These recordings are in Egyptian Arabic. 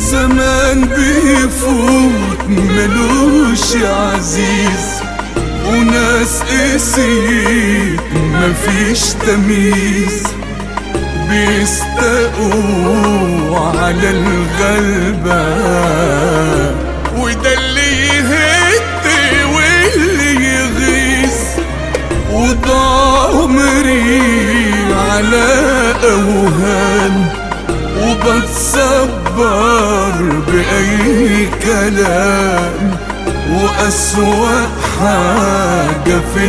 وزمان بيفوت ملوش عزيز وناس قسيت مفيش تمييز بيستقوا على الغلبة وده اللي يهد واللي يغيظ وضاع عمري على أوهام وبتصبر بأي كلام وأسوأ حاجة في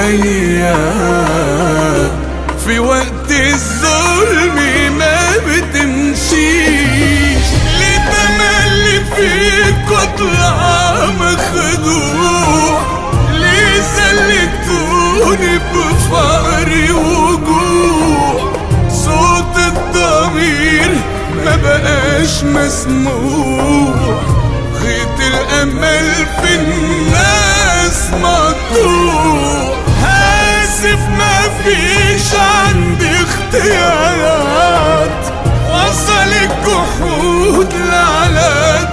الأيام في وقت الظلم ما بتمشيش لتملي في قطع مخدوع ليه سلكتوني بفقري وجوع صوت الضمير ما بقاش مسموع خيط الامل في الناس مقطوع هاسف ما فيش عندي اختيارات وصل الجحود لعلى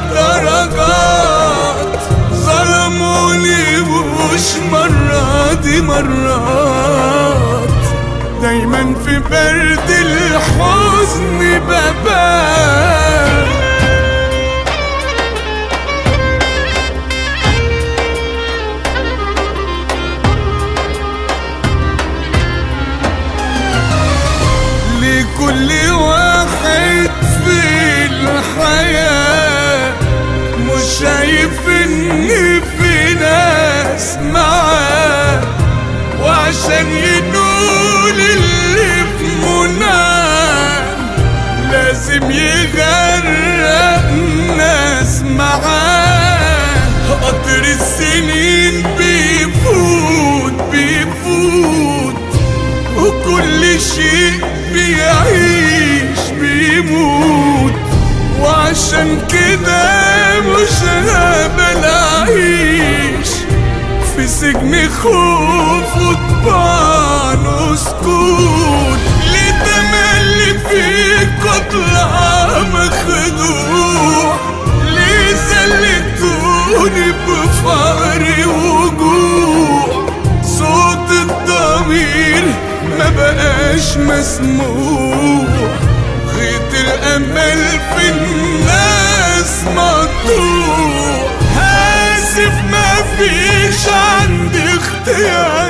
الدرجات ظلموني مش مرة دي مرات دايما في برد الحزن ببات لكل واحد في الحياة مش شايف ان في ناس معاه وعشان ينول اللي في مناه لازم يغرق ناس معاه قطر السنين بيفوت بيفوت وكل شيء بيعيش بيموت وعشان كده مش هقبل اعيش في سجن خوف وطبعا وسكوت ليه تملي في قطع مخدوع ليه زلتوني بفقري وجوع صوت الضمير ما بقاش مسموع غيط الامل في الناس مقطوع هاسف ما فيش عندي اختيار